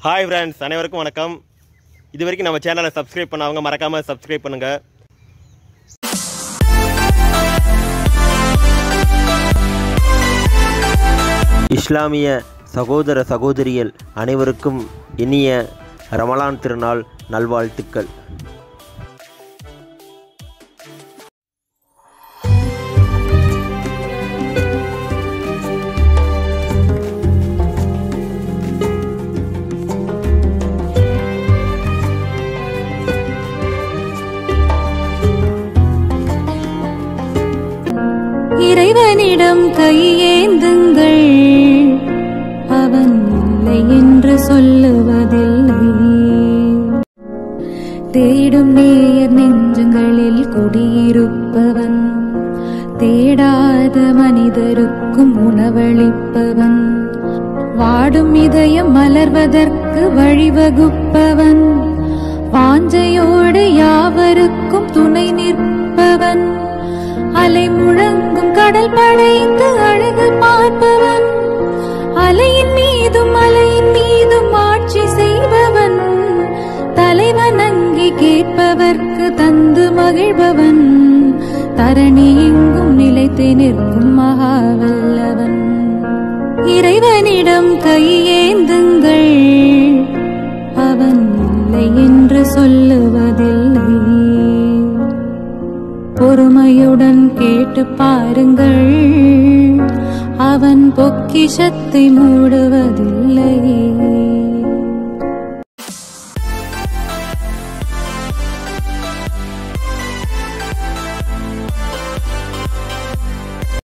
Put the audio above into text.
hi friends அனைவருக்கும் வணக்கம் இது வரைக்கும் நம்ம சேனலை சப்ஸ்கிரைப் பண்ணவங்க மறக்காமல் சப்ஸ்கிரைப் பண்ணுங்கள் இஸ்லாமிய சகோதர சகோதரிகள் அனைவருக்கும் இனிய ரமலான் திருநாள் நல்வாழ்த்துக்கள் இறைவனிடம் கையேந்துங்கள் அவன் இல்லை என்று சொல்லுவதில்லை தேடும் நேயர் நெஞ்சங்களில் குடியிருப்பவன் தேடாத மனிதருக்கும் உணவளிப்பவன் வாடும் இதயம் மலர்வதற்கு வழிவகுப்பவன் வாஞ்சையோடு யாவருக்கும் துணை நிற்பவன் அலை முழங்கும் கடல் படைத்து அழகு பார்ப்பவன் அலையின் மீதும் அலையின் மீதும் ஆட்சி செய்பவன் தலைவன் அங்கே கேட்பவர்க்கு தந்து மகிழ்பவன் தரணி எங்கும் நிலைத்து நிற்கும் மகாவல்லவன் இறைவனிடம் கையேந்துங்கள் அவன் இல்லை என்று சொல்லுவதில்லை பொறுமையுடன் கேட்டு பாருங்கள் அவன் பொக்கிஷத்தை மூடுவதில்லை